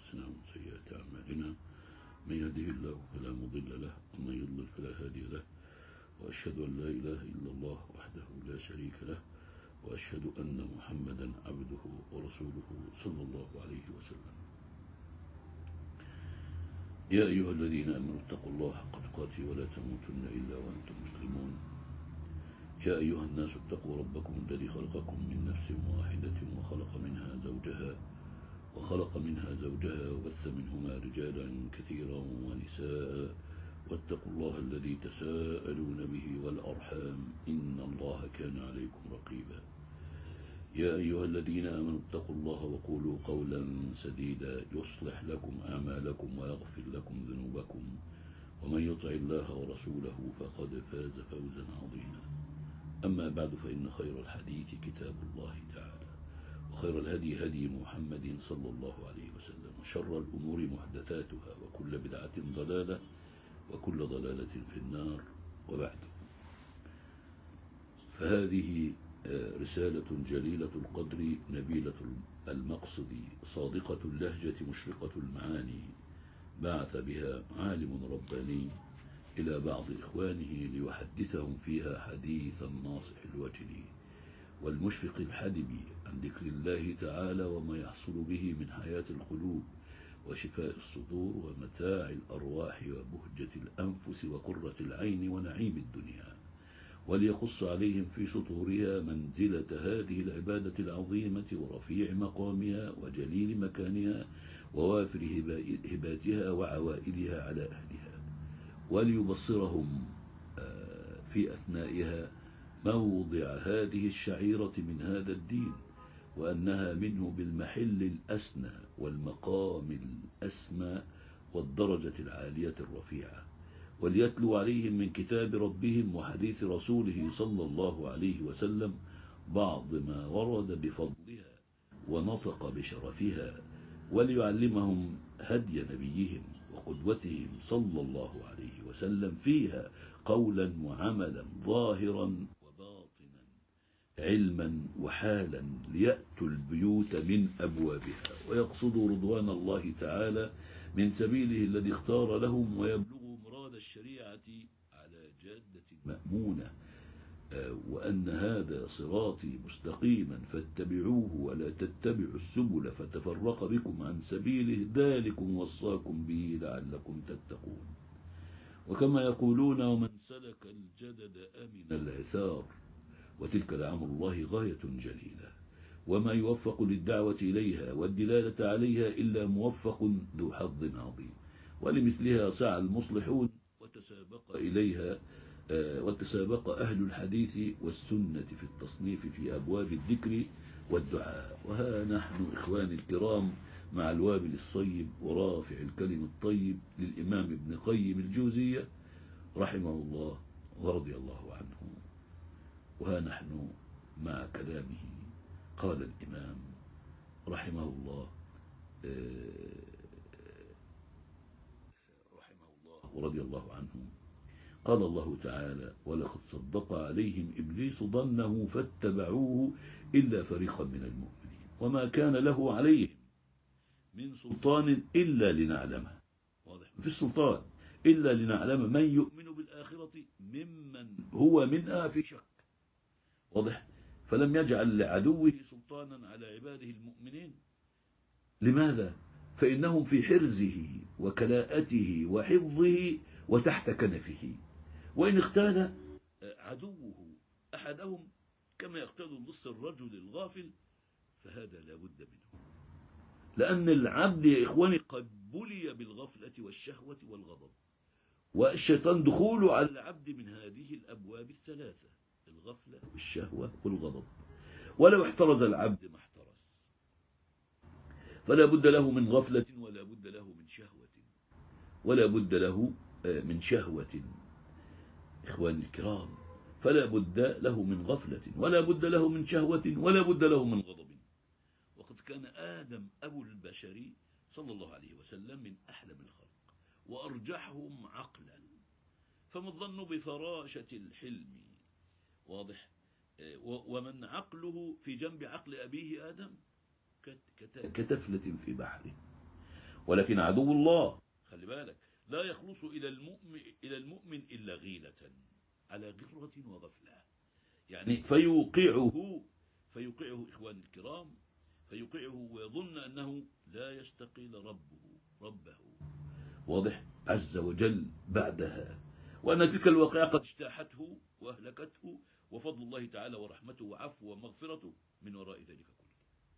أنفسنا ومن سيئات أعمالنا من يهده الله فلا مضل له ومن يضلل فلا هادي له وأشهد أن لا إله إلا الله وحده لا شريك له وأشهد أن محمدا عبده ورسوله صلى الله عليه وسلم يا أيها الذين آمنوا اتقوا الله حق تقاته ولا تموتن إلا وأنتم مسلمون يا أيها الناس اتقوا ربكم الذي خلقكم من نفس واحدة وخلق منها زوجها وخلق منها زوجها وبث منهما رجالا كثيرا ونساء واتقوا الله الذي تساءلون به والأرحام إن الله كان عليكم رقيبا يا أيها الذين آمنوا اتقوا الله وقولوا قولا سديدا يصلح لكم أعمالكم ويغفر لكم ذنوبكم ومن يطع الله ورسوله فقد فاز فوزا عظيما أما بعد فإن خير الحديث كتاب الله تعالى وخير الهدي هدي محمد صلى الله عليه وسلم وشر الأمور محدثاتها وكل بدعة ضلالة وكل ضلالة في النار وبعد فهذه رسالة جليلة القدر نبيلة المقصد صادقة اللهجة مشرقة المعاني بعث بها عالم رباني إلى بعض إخوانه ليحدثهم فيها حديث الناصح الوجل والمشفق الحدب عن ذكر الله تعالى وما يحصل به من حياة القلوب وشفاء الصدور ومتاع الأرواح وبهجة الأنفس وقرة العين ونعيم الدنيا وليقص عليهم في سطورها منزلة هذه العبادة العظيمة ورفيع مقامها وجليل مكانها ووافر هباتها وعوائدها على أهلها وليبصرهم في أثنائها موضع هذه الشعيرة من هذا الدين وأنها منه بالمحل الأسنى والمقام الأسمى والدرجة العالية الرفيعة وليتلو عليهم من كتاب ربهم وحديث رسوله صلى الله عليه وسلم بعض ما ورد بفضلها ونطق بشرفها وليعلمهم هدي نبيهم وقدوتهم صلى الله عليه وسلم فيها قولا وعملا ظاهرا وباطنا علما وحالا ليأتوا البيوت من أبوابها ويقصدوا رضوان الله تعالى من سبيله الذي اختار لهم ويبلغوا مراد الشريعة على جادة مأمونة وأن هذا صراطي مستقيما فاتبعوه ولا تتبعوا السبل فتفرق بكم عن سبيله ذلكم وصاكم به لعلكم تتقون وكما يقولون ومن سلك الجدد أمن العثار وتلك لعمر الله غاية جليلة وما يوفق للدعوة إليها والدلالة عليها إلا موفق ذو حظ عظيم ولمثلها سعى المصلحون وتسابق إليها وتسابق أهل الحديث والسنة في التصنيف في أبواب الذكر والدعاء وها نحن إخواني الكرام مع الوابل الصيب ورافع الكلم الطيب للإمام ابن قيم الجوزية رحمه الله ورضي الله عنه وها نحن مع كلامه قال الإمام رحمه الله رحمه الله ورضي الله عنه قال الله تعالى ولقد صدق عليهم إبليس ظنه فاتبعوه إلا فريقا من المؤمنين وما كان له عليهم من سلطان إلا لنعلمه واضح في السلطان إلا لنعلم من يؤمن بالآخرة ممن هو منها في شك واضح فلم يجعل لعدوه سلطانا على عباده المؤمنين لماذا فإنهم في حرزه وكلاءته وحفظه وتحت كنفه وإن اغتال عدوه أحدهم كما يقتل اللص الرجل الغافل فهذا لا بد منه لأن العبد يا إخواني قد بلي بالغفلة والشهوة والغضب والشيطان دخوله على العبد من هذه الأبواب الثلاثة الغفلة والشهوة والغضب ولو احترز العبد ما احترز فلا بد له من غفلة ولا بد له من شهوة ولا بد له من شهوة إخواني الكرام فلا بد له من غفلة ولا بد له من شهوة ولا بد له من غضب وقد كان آدم أبو البشر صلى الله عليه وسلم من أحلم الخلق وأرجحهم عقلا فما الظن بفراشة الحلم واضح ومن عقله في جنب عقل أبيه آدم كتفلة في بحره ولكن عدو الله خلي بالك لا يخلص إلى المؤمن, إلى المؤمن إلا غيلة على غرة وغفلة يعني فيوقعه فيوقعه إخواني الكرام فيوقعه ويظن أنه لا يستقيل ربه ربه واضح عز وجل بعدها وأن تلك الواقعة قد اجتاحته وأهلكته وفضل الله تعالى ورحمته وعفوه ومغفرته من وراء ذلك كله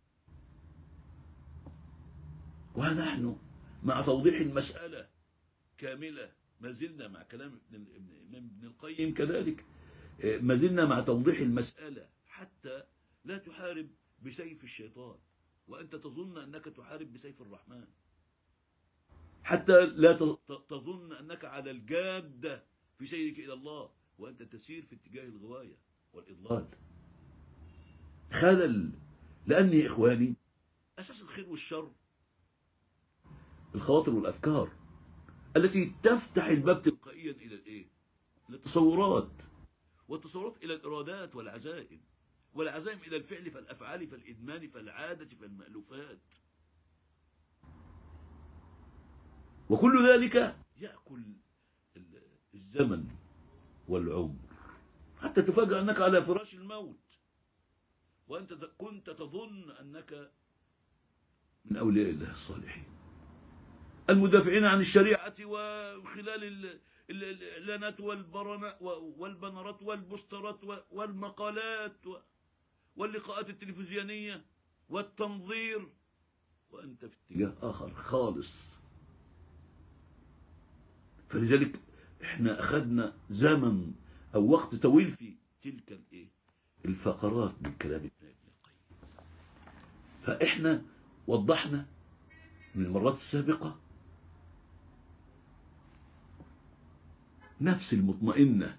ونحن مع توضيح المسألة كاملة ما زلنا مع كلام ابن ابن القيم كذلك ما زلنا مع توضيح المسألة حتى لا تحارب بسيف الشيطان وأنت تظن أنك تحارب بسيف الرحمن حتى لا تظن أنك على الجادة في سيرك إلى الله وأنت تسير في اتجاه الغواية والإضلال خلل لأني إخواني أساس الخير والشر الخواطر والأفكار التي تفتح الباب تلقائيا إلى الإيه؟ إلى التصورات والتصورات إلى الإرادات والعزائم والعزائم إلى الفعل فالأفعال فالإدمان فالعادة فالمألوفات وكل ذلك يأكل الزمن والعمر حتى تفاجأ أنك على فراش الموت وأنت كنت تظن أنك من أولياء الله الصالحين المدافعين عن الشريعة وخلال الإعلانات والبنرات والبوسترات والمقالات واللقاءات التلفزيونية والتنظير وأنت في اتجاه آخر خالص فلذلك احنا أخذنا زمن أو وقت طويل في تلك الايه الفقرات من كلام ابن القيم فإحنا وضحنا من المرات السابقة نفس المطمئنة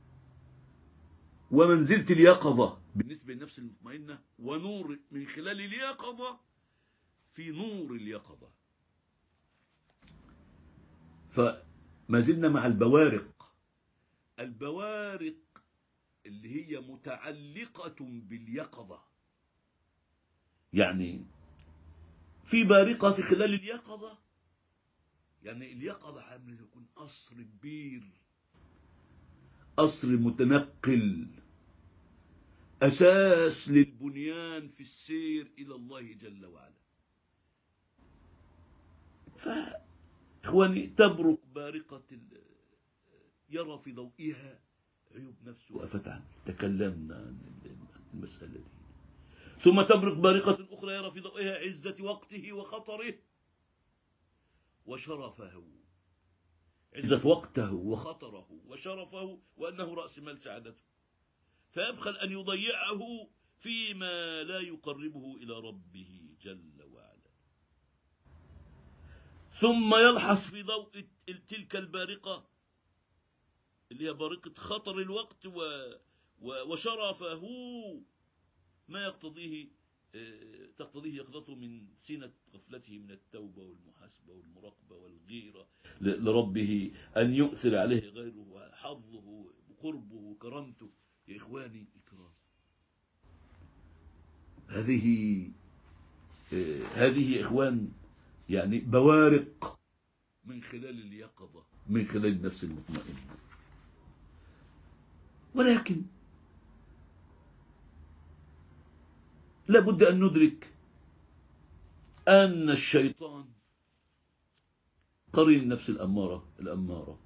ومنزلة اليقظة بالنسبة للنفس المطمئنة ونور من خلال اليقظة في نور اليقظة فما زلنا مع البوارق البوارق اللي هي متعلقة باليقظة يعني في بارقة في خلال اليقظة يعني اليقظة عامل يكون قصر كبير قصر متنقل أساس للبنيان في السير إلى الله جل وعلا فإخواني تبرق بارقة يرى في ضوئها عيوب نفسه أفتعل تكلمنا عن المسألة دي ثم تبرق بارقة أخرى يرى في ضوئها عزة وقته وخطره وشرفه عزة وقته وخطره وشرفه وأنه رأس مال سعادته فيبخل أن يضيعه فيما لا يقربه إلى ربه جل وعلا ثم يلحظ في ضوء تلك البارقة اللي هي بارقة خطر الوقت و وشرفه ما يقتضيه تقتضيه يقظته من سنة غفلته من التوبة والمحاسبة والمراقبة والغيرة لربه أن يؤثر عليه غيره حظه وقربه وكرامته يا إخواني الكرام هذه هذه يا إخوان يعني بوارق من خلال اليقظة من خلال النفس المطمئنة ولكن لابد أن ندرك أن الشيطان قرين النفس الأمارة الأمارة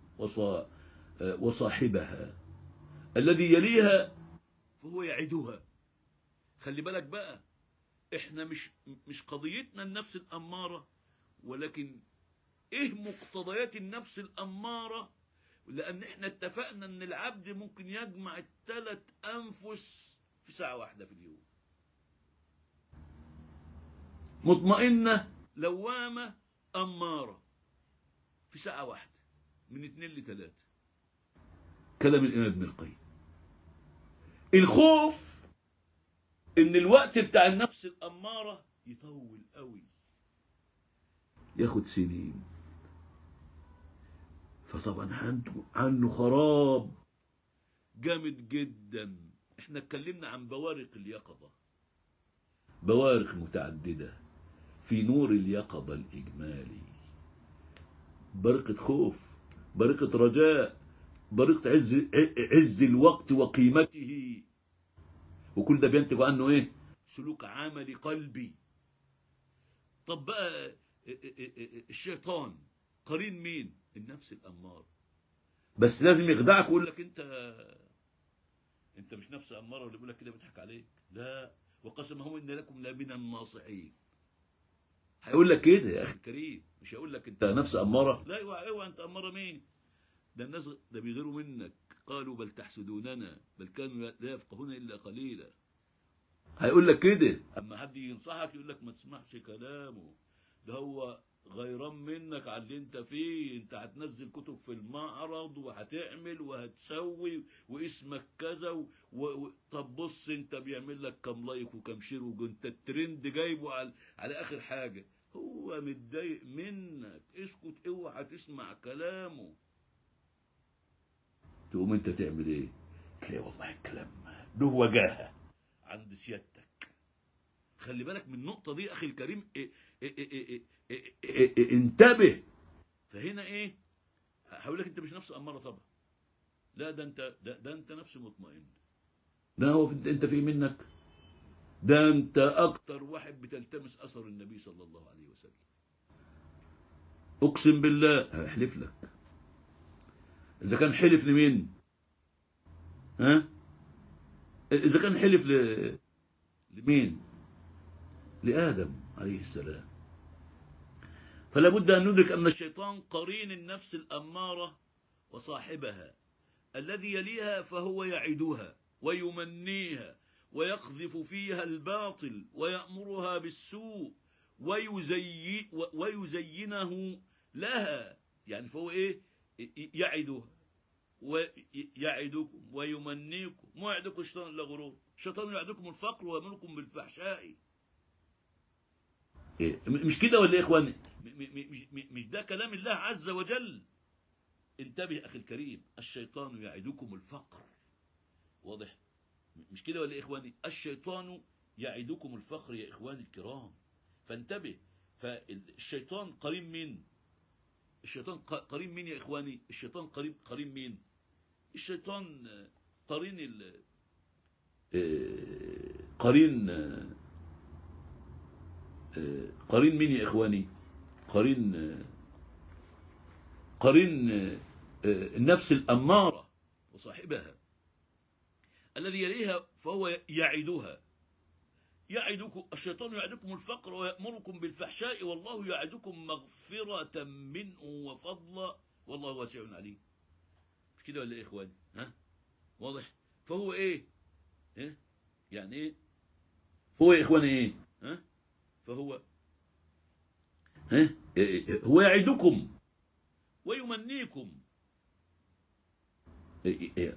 وصاحبها الذي يليها فهو يعدها خلي بالك بقى احنا مش مش قضيتنا النفس الأمارة ولكن ايه مقتضيات النفس الأمارة لأن احنا اتفقنا ان العبد ممكن يجمع الثلاث أنفس في ساعة واحدة في اليوم مطمئنة لوامة أمارة في ساعة واحدة من اثنين لثلاثة كلام الإمام ابن القيم الخوف إن الوقت بتاع النفس الأمارة يطول قوي ياخد سنين فطبعا عنده عنه خراب جامد جدا احنا اتكلمنا عن بوارق اليقظة بوارق متعددة في نور اليقظة الإجمالي برقة خوف برقة رجاء برقة عز عز الوقت وقيمته وكل ده بينتج عنه ايه سلوك عملي قلبي طب بقى الشيطان قرين مين النفس الأمارة بس لازم يخدعك ويقول لك انت انت مش نفس أمارة اللي بيقول لك كده بيضحك عليك لا وقسمهم ان لكم لمن الناصحين هيقول لك كده يا اخي الكريم مش هيقول لك انت نفس أمارة لا اوعى اوعى انت أمارة مين ده الناس ده بيغيروا منك قالوا بل تحسدوننا بل كانوا لا يفقهون الا قليلا هيقول لك كده اما حد ينصحك يقول لك ما تسمعش كلامه ده هو غيران منك على اللي انت فيه انت هتنزل كتب في المعرض وهتعمل وهتسوي واسمك كذا و... و... طب بص انت بيعمل لك كام لايك وكام شير وانت الترند جايبه على... على اخر حاجه هو متضايق منك اسكت اوعى تسمع كلامه تقوم انت تعمل ايه تلاقي والله الكلام له وجاهه عند سيادتك خلي بالك من النقطه دي اخي الكريم إيه إيه إيه إيه إيه إيه إيه انتبه فهنا ايه هقول لك انت مش نفس اماره طبعا لا ده انت ده, ده انت نفس مطمئن ده هو انت في منك ده انت اكتر واحد بتلتمس اثر النبي صلى الله عليه وسلم اقسم بالله هحلف لك اذا كان حلف لمين ها اذا كان حلف ل... لمين لادم عليه السلام فلا بد ان ندرك ان الشيطان قرين النفس الاماره وصاحبها الذي يليها فهو يعدها ويمنيها ويقذف فيها الباطل ويامرها بالسوء ويزي ويزينه لها يعني فهو ايه يعدها ويعدكم ويمنيكم ما يعدكم الشيطان الا غرور الشيطان يعدكم الفقر ويامركم بالفحشاء إيه؟ مش كده ولا ايه يا اخواني مش, مش ده كلام الله عز وجل انتبه اخي الكريم الشيطان يعدكم الفقر واضح مش كده ولا ايه يا اخواني الشيطان يعدكم الفقر يا اخواني الكرام فانتبه فالشيطان قريب مين الشيطان قريب مين يا اخواني الشيطان قريب قريب مين الشيطان قرين ال قرين قرين مين يا اخواني قرين قرين النفس الاماره وصاحبها الذي يليها فهو يعدها يعدكم الشيطان يعدكم الفقر ويأمركم بالفحشاء والله يعدكم مغفرة منه وفضلا والله واسع عليم مش كده ولا ايه يا اخواني ها واضح فهو ايه ها يعني ايه فهو يا اخواني ايه ها فهو ها هو يعدكم ويمنيكم إيه إيه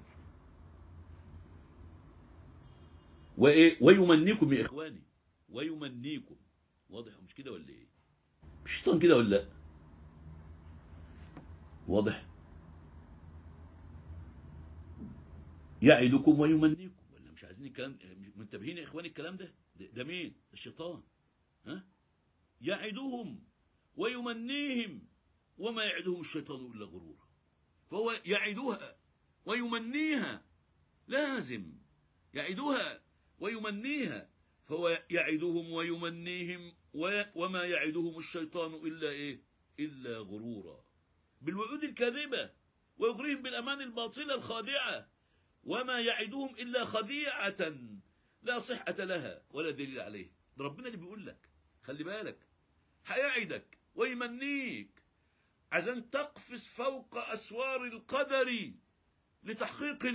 وإيه ويمنيكم يا إخواني ويمنيكم واضح مش كده ولا إيه مش الشيطان كده ولا لا واضح يعدكم ويمنيكم ولا مش عايزين الكلام منتبهين يا إخواني الكلام ده ده, ده مين الشيطان ها يعدهم ويمنيهم وما يعدهم الشيطان إلا غرورا فهو يعدها ويمنيها لازم يعدها ويمنيها فهو يعدهم ويمنيهم وما يعدهم الشيطان إلا إيه إلا غرورا بالوعود الكاذبة ويغريهم بالأمان الباطلة الخادعة وما يعدهم إلا خديعة لا صحة لها ولا دليل عليه ده ربنا اللي بيقول لك خلي بالك هيعدك ويمنيك عشان تقفز فوق أسوار القدر لتحقيق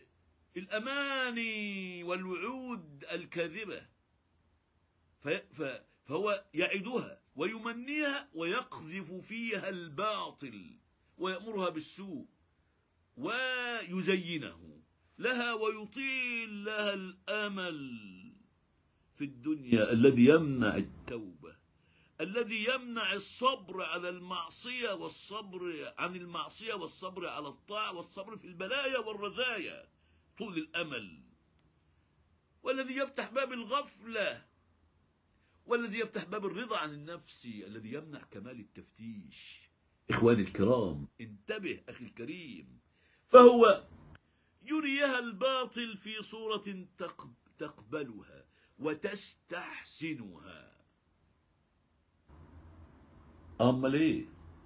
الأماني والوعود الكاذبة فهو يعدها ويمنيها ويقذف فيها الباطل ويأمرها بالسوء ويزينه لها ويطيل لها الأمل في الدنيا الذي يمنع التوبة الذي يمنع الصبر على المعصية والصبر عن المعصية والصبر على الطاعة والصبر في البلايا والرزايا طول الأمل والذي يفتح باب الغفلة والذي يفتح باب الرضا عن النفس الذي يمنع كمال التفتيش إخواني الكرام انتبه أخي الكريم فهو يريها الباطل في صورة تق- تقبلها وتستحسنها أمال إيه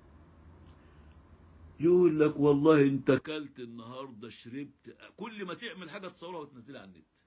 يقول لك والله انت اكلت النهارده شربت كل ما تعمل حاجه تصورها وتنزلها على النت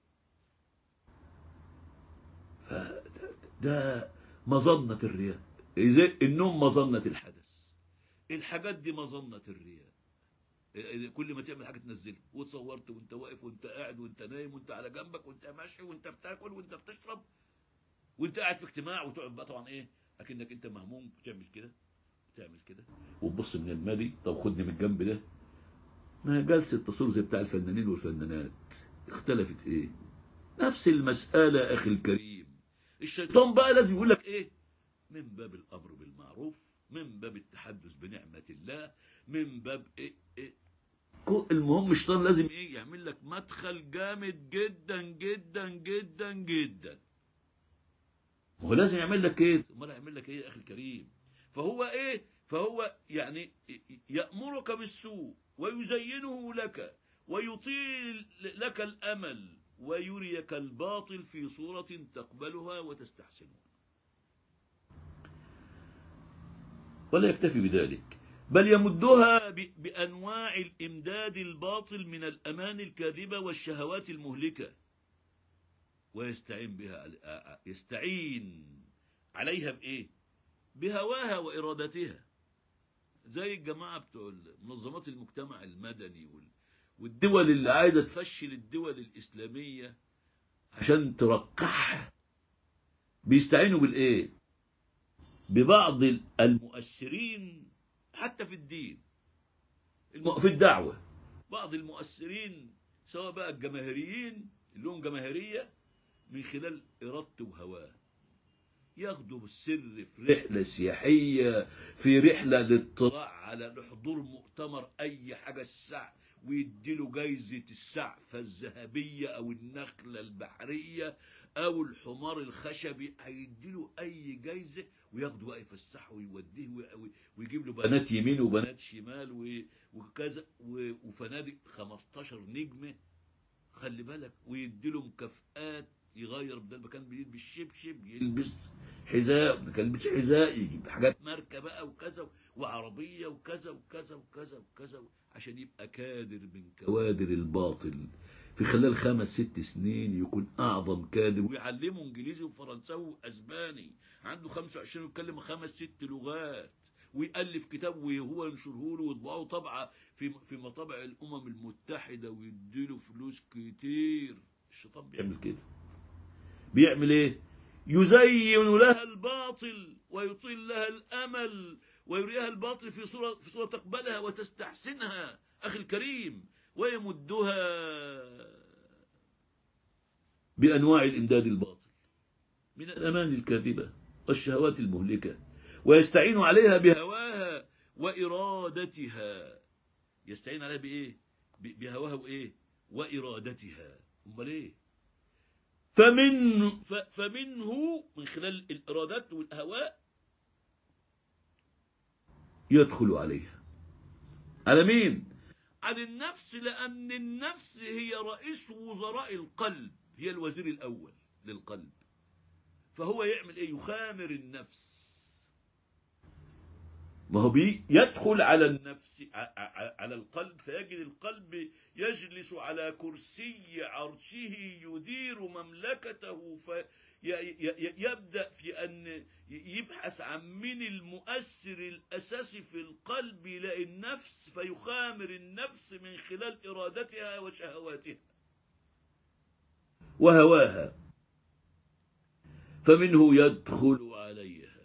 فده ده مظنة الرياء زي النوم مظنة الحدث الحاجات دي مظنة الرياء كل ما تعمل حاجه تنزلها وتصورت وانت واقف وانت قاعد وانت نايم وانت على جنبك وانت ماشي وانت بتاكل وانت بتشرب وانت قاعد في اجتماع وتقعد بقى طبعا ايه اكنك انت مهموم بتعمل كده بتعمل كده وتبص من المالي طب خدني من الجنب ده ما هي جلسه تصوير زي بتاع الفنانين والفنانات اختلفت ايه نفس المساله اخي الكريم الشيطان بقى لازم يقول لك ايه من باب الامر بالمعروف من باب التحدث بنعمه الله من باب ايه ايه كو- المهم الشيطان لازم ايه يعمل لك مدخل جامد جدا جدا جدا جدا هو لازم يعمل لك ايه امال يعمل لك ايه يا اخي الكريم فهو ايه فهو يعني يأمرك بالسوء ويزينه لك ويطيل لك الأمل ويريك الباطل في صورة تقبلها وتستحسنها ولا يكتفي بذلك بل يمدها ب- بأنواع الإمداد الباطل من الأمان الكاذبة والشهوات المهلكة ويستعين بها على- يستعين عليها بإيه؟ بهواها وإرادتها زي الجماعة بتوع منظمات المجتمع المدني وال- والدول اللي عايزة تفشل الدول الإسلامية عشان ترقعها بيستعينوا بالإيه؟ ببعض المؤثرين حتى في الدين الم- في الدعوة بعض المؤثرين سواء بقى الجماهيريين اللي هم جماهيرية من خلال إرادته وهواه ياخدوا بالسر في رحلة سياحية في رحلة للاطلاع على لحضور مؤتمر أي حاجة السعف ويديله جايزة السعفة الذهبية أو النخلة البحرية أو الحمار الخشبي هيديله أي جايزة وياخده بقى يفسحه ويوديه وي- ويجيب له بنات يمين وبنات شمال و- وكذا و- وفنادق 15 نجمة خلي بالك ويديله مكافآت يغير بدل ما كان بيلبس شبشب يلبس حذاء ما كان يلبس حذاء يجيب حاجات ماركه بقى وكذا وعربيه وكذا وكذا وكذا وكذا عشان يبقى كادر من كوادر الباطل في خلال خمس ست سنين يكون اعظم كادر ويعلمه انجليزي وفرنساوي واسباني عنده 25 ويتكلم خمس ست لغات ويألف كتاب وهو ينشره له ويطبعه طبعة في في مطابع الأمم المتحدة ويديله فلوس كتير الشيطان بيعمل كده بيعمل ايه يزين لها الباطل ويطيل لها الامل ويريها الباطل في صوره في صوره تقبلها وتستحسنها اخي الكريم ويمدها بانواع الامداد الباطل من الامان الكاذبه والشهوات المهلكه ويستعين عليها بهواها وارادتها يستعين عليها بايه ب- بهواها وايه وارادتها امال ايه فمن ف- فمنه من خلال الإرادات والأهواء يدخل عليها على مين؟ على النفس لأن النفس هي رئيس وزراء القلب هي الوزير الأول للقلب فهو يعمل إيه؟ يخامر النفس ما هو بي يدخل على النفس ع- ع- على القلب فيجد القلب يجلس على كرسي عرشه يدير مملكته فيبدأ في أن يبحث عن من المؤثر الأساسي في القلب يلاقي النفس فيخامر النفس من خلال إرادتها وشهواتها وهواها فمنه يدخل عليها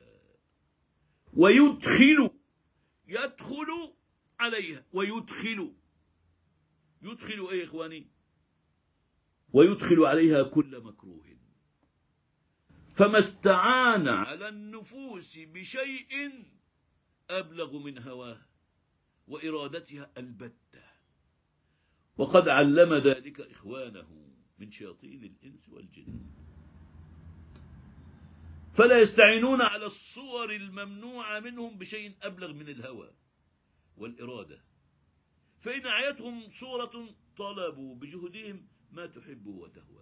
ويدخل يدخل عليها ويدخل يدخل ايه يا اخواني ويدخل عليها كل مكروه فما استعان على النفوس بشيء ابلغ من هواه وارادتها البته وقد علم ذلك اخوانه من شياطين الانس والجن فلا يستعينون على الصور الممنوعة منهم بشيء أبلغ من الهوى والإرادة فإن أعيتهم صورة طلبوا بجهدهم ما تحب وتهوى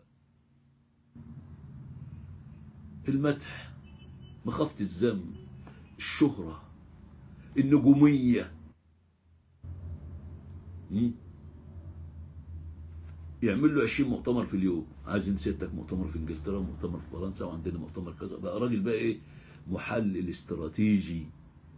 المدح مخافة الذم الشهرة النجومية م? يعمل له 20 مؤتمر في اليوم عايزين سيادتك مؤتمر في انجلترا مؤتمر في فرنسا وعندنا مؤتمر كذا بقى راجل بقى ايه محلل استراتيجي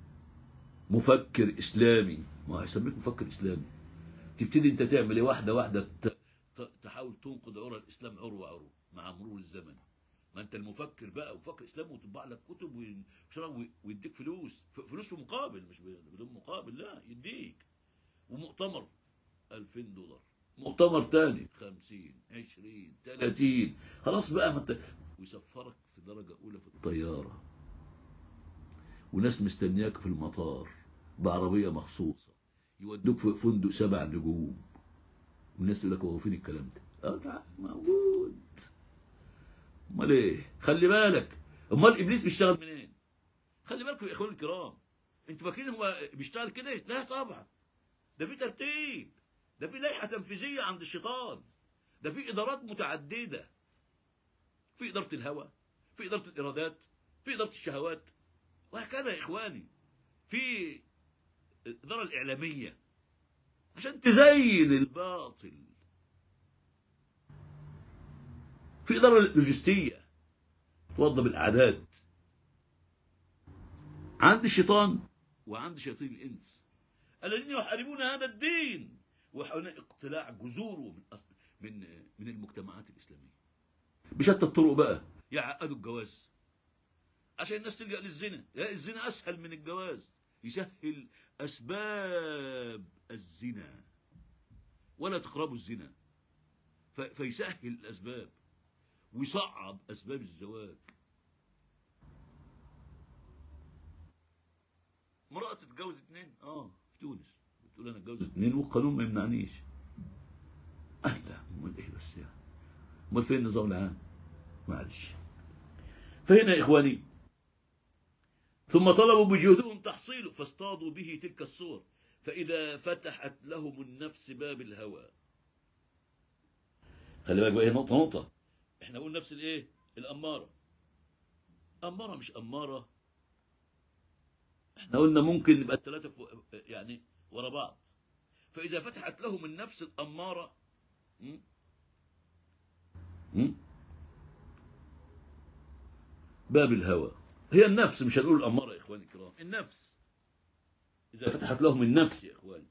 مفكر اسلامي ما هيسميك مفكر اسلامي تبتدي انت تعمل ايه واحده واحده ت- ت- تحاول تنقض عرى الاسلام عروه عروه مع مرور الزمن ما انت المفكر بقى مفكر اسلامي وتطبع لك كتب وين- وشرا- ويديك فلوس ف- فلوس في مقابل مش ب- بدون مقابل لا يديك ومؤتمر 2000 دولار مؤتمر تاني 50 20 30 خلاص بقى ما انت ويسفرك في درجه اولى في الطياره وناس مستنياك في المطار بعربيه مخصوصه يودوك في فندق سبع نجوم والناس تقول لك هو فين الكلام ده؟ اه تعال موجود امال ايه؟ خلي بالك امال ابليس بيشتغل منين؟ خلي بالكم يا اخواني الكرام انتوا فاكرين هو بيشتغل كده؟ لا طبعا ده في ترتيب ده في لائحه تنفيذيه عند الشيطان ده في ادارات متعدده في اداره الهوى في اداره الارادات في اداره الشهوات وهكذا يا اخواني في الاداره الاعلاميه عشان تزين الباطل في اداره لوجستيه توظف الاعداد عند الشيطان وعند شياطين الانس الذين يحاربون هذا الدين ويحاولون اقتلاع جذوره من أصل من من المجتمعات الاسلاميه بشتى الطرق بقى يعقدوا الجواز عشان الناس تلجا للزنا لا الزنا اسهل من الجواز يسهل اسباب الزنا ولا تقربوا الزنا ف- فيسهل الاسباب ويصعب اسباب الزواج امرأة تتجوز اتنين اه في تونس بتقول انا اتجوز اتنين والقانون ما يمنعنيش اهلا امال ايه بس يعني امال فين النظام العام معلش فهنا يا اخواني ثم طلبوا بجهدهم تحصيله فاصطادوا به تلك الصور فإذا فتحت لهم النفس باب الهوى خلي بالك بقى هي نقطة نقطة احنا قلنا نفس الايه الأمارة أمارة مش أمارة احنا قلنا ممكن نبقى الثلاثة فوق- يعني ورا بعض فإذا فتحت لهم النفس الأمارة م? م? باب الهوى هي النفس مش هنقول الأمارة يا إخواني الكرام النفس إذا فتحت لهم النفس يا إخواني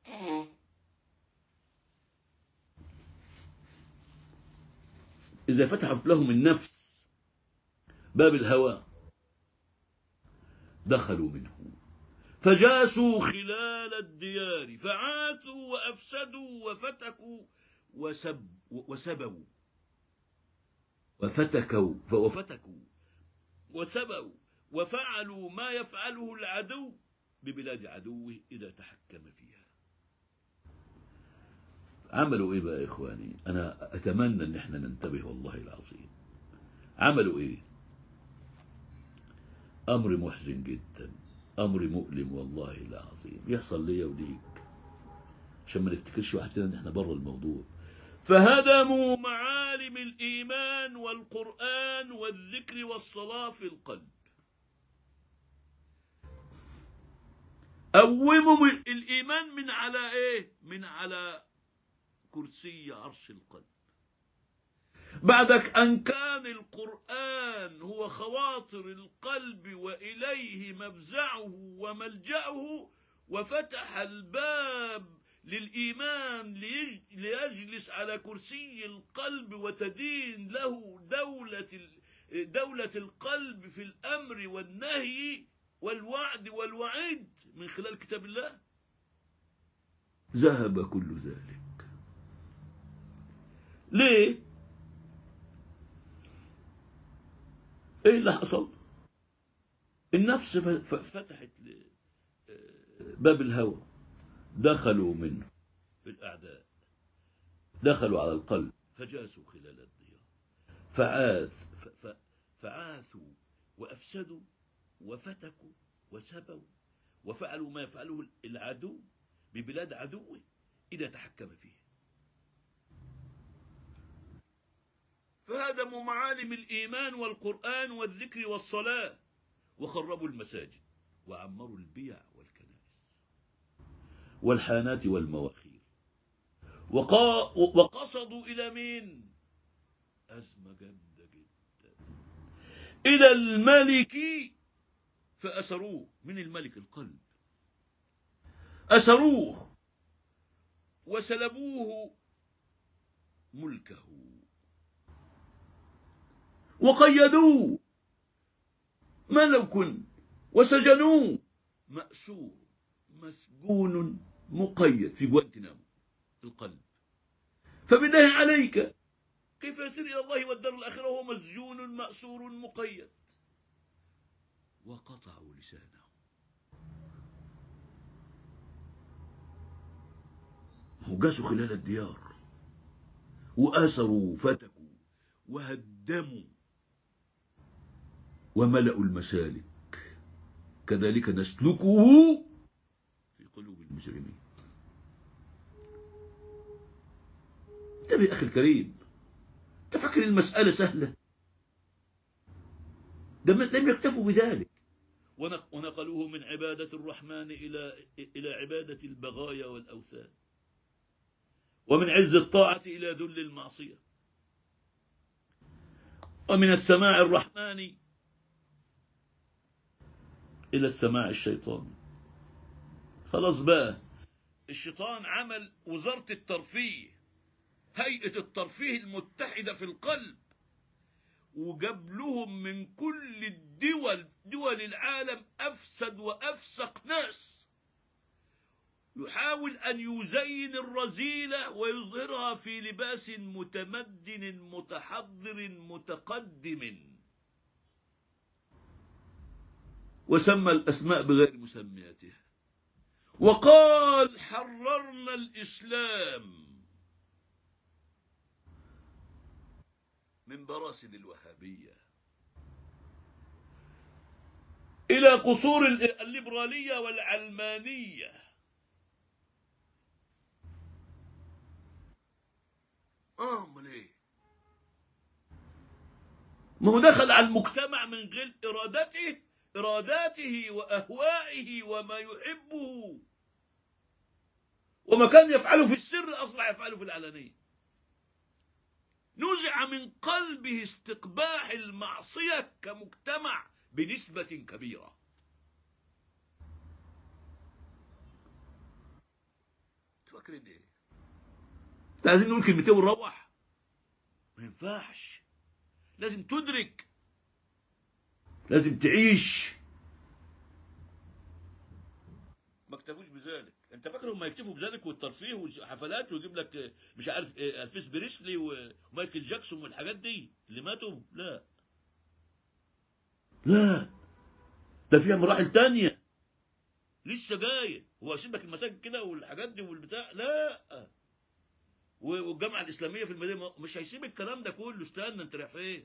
إذا فتحت لهم النفس باب الهوى دخلوا منه فجاسوا خلال الديار فعاثوا وأفسدوا وفتكوا وسب وسبوا وفتكوا وفتكوا وسبوا وفعلوا ما يفعله العدو ببلاد عدوه إذا تحكم فيها عملوا ايه بقى يا اخواني انا اتمنى ان احنا ننتبه والله العظيم عملوا ايه امر محزن جدا امر مؤلم والله العظيم يحصل ليا وليك عشان ما نفتكرش واحد فينا ان احنا بره الموضوع فهدموا معالم الايمان والقران والذكر والصلاه في القلب قوموا الايمان من على ايه من على كرسي عرش القلب بعدك أن كان القرآن هو خواطر القلب وإليه مفزعه وملجأه وفتح الباب للإيمان ليج- ليجلس على كرسي القلب وتدين له دولة ال- دولة القلب في الأمر والنهي والوعد والوعيد من خلال كتاب الله ذهب كل ذلك ليه ايه اللي حصل النفس ف- ف- فتحت ل- آه، باب الهوى دخلوا منه الاعداء دخلوا على القلب فجاسوا خلال الديار فعاث ف- ف- فعاثوا وأفسدوا وفتكوا وسبوا وفعلوا ما يفعله العدو ببلاد عدوه إذا تحكم فيه فهدموا معالم الإيمان والقرآن والذكر والصلاة وخربوا المساجد وعمروا البيع والكنائس والحانات والمواخير وقا وقصدوا إلى مين أزمة جامدة جدا إلى الملك فأسروه من الملك القلب أسروه وسلبوه ملكه وقيدوه ملك وسجنوه مأسور مسجون مقيد في جوانتنامو القلب فبالله عليك كيف يسير إلى الله والدار الآخرة وهو مسجون مأسور مقيد وقطعوا لسانه وجاسوا خلال الديار وآسروا وفتكوا وهدموا وملأوا المسالك كذلك نسلكه في قلوب المجرمين انتبه أخي الكريم تفكر المسألة سهلة لم يكتفوا بذلك ونقلوه من عبادة الرحمن إلى إلى عبادة البغايا والأوثان ومن عز الطاعة إلى ذل المعصية ومن السماع الرحمن إلى السماع الشيطاني خلاص بقى الشيطان عمل وزارة الترفيه هيئة الترفيه المتحدة في القلب وجاب لهم من كل الدول دول العالم أفسد وأفسق ناس يحاول أن يزين الرذيلة ويظهرها في لباس متمدن متحضر متقدم وسمى الأسماء بغير مسمياتها وقال حررنا الإسلام من براسل الوهابية إلى قصور الليبرالية والعلمانية آه أمال إيه؟ ما هو دخل على المجتمع من غير إرادته إراداته وأهوائه وما يحبه وما كان يفعله في السر أصبح يفعله في العلانية نزع من قلبه استقباح المعصية كمجتمع بنسبة كبيرة تفكرين ايه انت عايزين نقول كلمتين ونروح ما ينفعش لازم تدرك لازم تعيش ما اكتفوش بذلك انت فاكر هم يكتفوا بذلك والترفيه وحفلات ويجيب لك مش عارف الفيس بريسلي ومايكل جاكسون والحاجات دي اللي ماتوا لا لا ده فيها مراحل تانية لسه جاية هو يسيبك المساجد كده والحاجات دي والبتاع لا والجامعة الإسلامية في المدينة مش هيسيب الكلام ده كله استنى انت رايح فين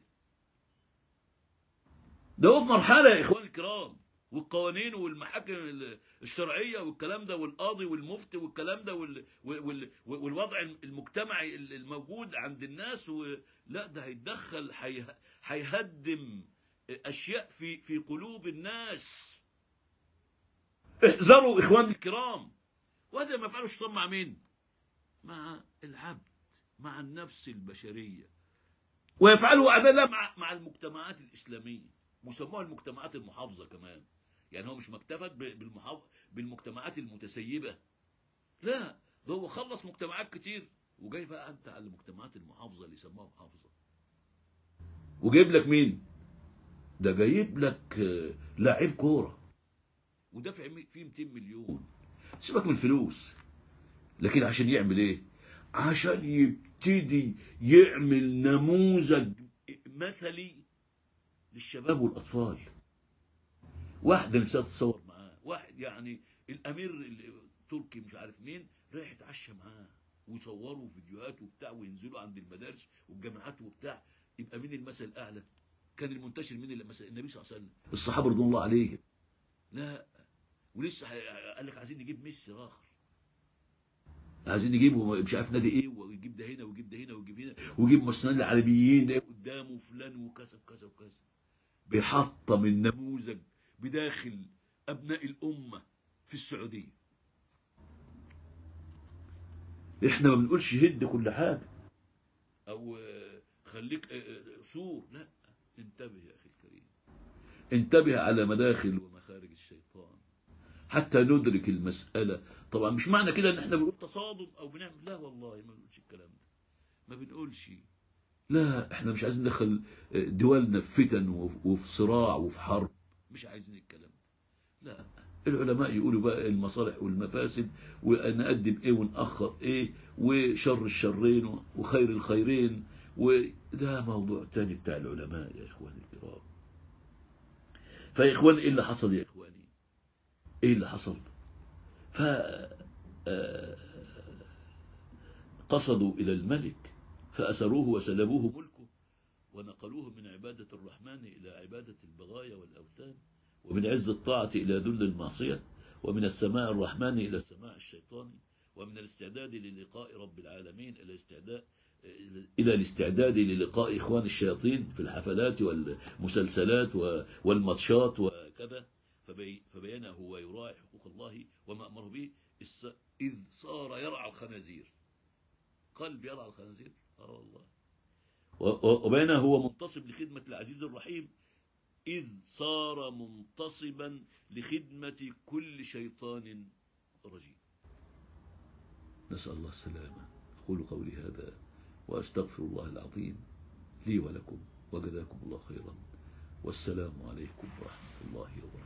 ده هو في مرحلة يا إخواني الكرام والقوانين والمحاكم الشرعيه والكلام ده والقاضي والمفتي والكلام ده وال وال والوضع المجتمعي الموجود عند الناس لا ده هيتدخل هيهدم اشياء في في قلوب الناس احذروا اخواني الكرام وهذا ما يفعله الشيطان مع مين؟ مع العبد مع النفس البشريه ويفعله اعداء الله مع مع المجتمعات الاسلاميه وسموها المجتمعات المحافظه كمان يعني هو مش مكتفت بالمحاف... بالمجتمعات المتسيبه لا ده هو خلص مجتمعات كتير وجاي بقى انت على المجتمعات المحافظه اللي يسموها محافظه وجايب لك مين ده جايب لك لاعب كوره ودافع فيه 200 مليون سيبك من الفلوس لكن عشان يعمل ايه عشان يبتدي يعمل نموذج مثلي للشباب والاطفال واحده نفسها تتصور معاه واحد يعني الامير التركي مش عارف مين رايح يتعشى معاه ويصوروا فيديوهات وبتاع وينزلوا عند المدارس والجامعات وبتاع يبقى مين المثل الاعلى كان المنتشر من لما النبي صلى الله عليه وسلم الصحابة رضوان الله عليهم لا ولسه ح- قال لك عايزين نجيب ميسي اخر عايزين نجيبه مش عارف نادي ايه ويجيب ده هنا ويجيب ده هنا ويجيب هنا ويجيب مصنعين العالميين ده قدامه فلان وكذا وكذا وكذا بيحطم النموذج بداخل ابناء الامه في السعوديه احنا ما بنقولش هد كل حاجه او آه، خليك آه، آه، سور لا انتبه يا اخي الكريم انتبه على مداخل ومخارج الشيطان حتى ندرك المسألة طبعا مش معنى كده ان احنا بنقول تصادم او بنعمل لا والله ما بنقولش الكلام ده ما بنقولش لا احنا مش عايزين ندخل دولنا في فتن وف- وفي صراع وفي حرب مش عايزين الكلام ده لا العلماء يقولوا بقى المصالح والمفاسد ونقدم ايه ونأخر ايه وشر الشرين وخير الخيرين وده موضوع تاني بتاع العلماء يا اخواني الكرام فيا اخوان ايه اللي حصل يا اخواني ايه اللي حصل ف آه، قصدوا الى الملك فاسروه وسلبوه ملكه ونقلوه من عباده الرحمن الى عباده البغايا والاوثان ومن عز الطاعه الى ذل المعصيه ومن السماع الرحمن الى السماع الشيطاني ومن الاستعداد للقاء رب العالمين الى استعداد الى الاستعداد للقاء اخوان الشياطين في الحفلات والمسلسلات و- والماتشات وكذا فبي فبين هو يراعي حقوق الله وما امره به الس- اذ صار يرعى الخنازير قلب يرعى الخنازير اه والله و- و- وبين هو منتصب لخدمه العزيز الرحيم اذ صار منتصبا لخدمه كل شيطان رجيم نسال الله السلامه اقول قولي هذا واستغفر الله العظيم لي ولكم وجزاكم الله خيرا والسلام عليكم ورحمه الله وبركاته